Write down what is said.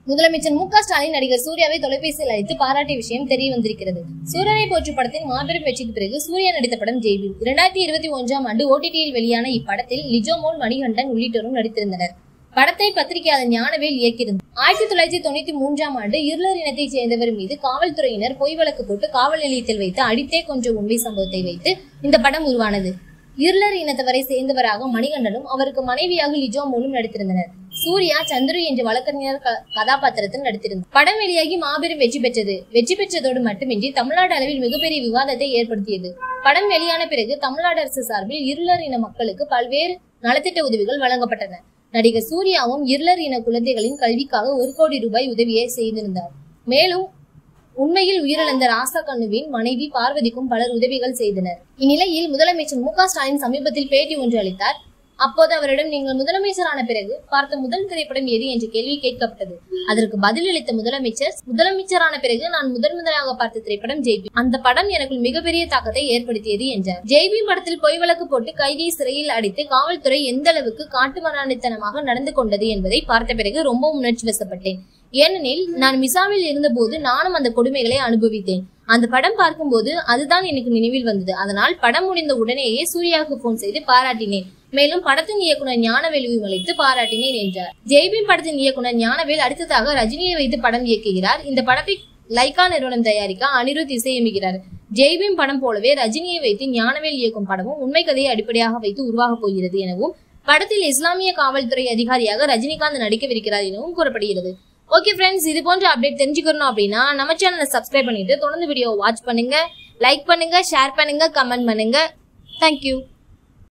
முதலமைச்சர் மு க ஸ்டாலின் நடிகர் சூர்யாவை தொலைபேசியில் அழைத்து பாராட்டிய விஷயம் தெரிய வந்திருக்கிறது சூரியனை போற்று படத்தின் மாபெரும் வெற்றிக்கு பிறகு சூர்யா நடித்த படம் ஜெய்பி இரண்டாயிரத்தி இருபத்தி ஒன்றாம் ஆண்டு ஓடிடியில் வெளியான இப்படத்தில் லிஜோமோல் மணிகண்டன் உள்ளிட்டோரும் நடித்திருந்தனர் படத்தை பத்திரிகையாளர் ஞானவேல் இயக்கியிருந்தார் ஆயிரத்தி தொள்ளாயிரத்தி தொண்ணூத்தி மூன்றாம் ஆண்டு இருளர் இனத்தைச் சேர்ந்தவர் மீது காவல்துறையினர் பொய் வழக்கு போட்டு காவல் நிலையத்தில் வைத்து அடித்தே கொன்ற உண்மை சம்பவத்தை வைத்து இந்த படம் உருவானது இருளர் இனத்தவரை சேர்ந்தவராக மணிகண்டனும் அவருக்கு மனைவியாக லிஜோமோலும் நடித்திருந்தனர் சூர்யா சந்துரு என்ற வழக்கறிஞர் க- கதாபாத்திரத்தில் நடித்திருந்தார் படம் வெளியாகி மாபெரும் வெற்றி பெற்றது வெற்றி பெற்றதோடு மட்டுமின்றி தமிழ்நாடு அளவில் மிகப்பெரிய விவாதத்தை ஏற்படுத்தியது படம் வெளியான பிறகு தமிழ்நாடு அரசு சார்பில் இருளர் இன மக்களுக்கு பல்வேறு நலத்திட்ட உதவிகள் வழங்கப்பட்டன நடிகர் சூர்யாவும் இருளர் இன குழந்தைகளின் கல்விக்காக ஒரு கோடி ரூபாய் உதவியை செய்திருந்தார் மேலும் உண்மையில் உயிரிழந்த ராசா கண்ணுவின் மனைவி பார்வதிக்கும் பலர் உதவிகள் செய்தனர் இந்நிலையில் முதலமைச்சர் மு க ஸ்டாலின் சமீபத்தில் பேட்டி ஒன்று அளித்தார் அப்போது அவரிடம் நீங்கள் முதலமைச்சரான பிறகு பார்த்த முதல் திரைப்படம் எது என்ற கேள்வி கேட்கப்பட்டது அதற்கு பதிலளித்த முதலமைச்சர் முதலமைச்சரான பிறகு நான் முதன் முதலாக பார்த்த திரைப்படம் ஜெய்பி அந்த படம் எனக்குள் மிகப்பெரிய தாக்கத்தை ஏற்படுத்தியது என்றார் ஜெய்பி படத்தில் பொய் வழக்கு போட்டு கைதியை சிறையில் அடைத்து காவல்துறை எந்த அளவுக்கு காட்டுமராணித்தனமாக நடந்து கொண்டது என்பதை பார்த்த பிறகு ரொம்ப உணர்ச்சி வசப்பட்டேன் ஏனெனில் நான் மிசாவில் இருந்தபோது நானும் அந்த கொடுமைகளை அனுபவித்தேன் அந்த படம் பார்க்கும்போது அதுதான் எனக்கு நினைவில் வந்தது அதனால் படம் முடிந்த உடனேயே சூர்யாவுக்கு போன் செய்து பாராட்டினேன் மேலும் படத்தின் இயக்குனர் ஞானவேலுவையும் அழைத்து பாராட்டினேன் என்றார் ஜெய்பீம் படத்தின் இயக்குனர் ஞானவேல் அடுத்ததாக ரஜினியை வைத்து படம் இயக்குகிறார் இந்த படத்தை லைகா நிறுவனம் தயாரிக்க அனிருத் இசையமைக்கிறார் ஜெய்பீம் படம் போலவே ரஜினியை வைத்து ஞானவேல் இயக்கும் படமும் உண்மை கதையை அடிப்படையாக வைத்து உருவாகப் போகிறது எனவும் படத்தில் இஸ்லாமிய காவல்துறை அதிகாரியாக ரஜினிகாந்த் நடிக்கவிருக்கிறார் எனவும் கூறப்படுகிறது ஓகே ஃப்ரெண்ட்ஸ் இது போன்ற அப்டேட் தெரிஞ்சுக்கணும் அப்படின்னா நம்ம சேனலை சப்ஸ்கிரைப் பண்ணிட்டு தொடர்ந்து வீடியோ வாட்ச் பண்ணுங்க லைக் பண்ணுங்க ஷேர் பண்ணுங்க கமெண்ட் பண்ணுங்க தேங்க்யூ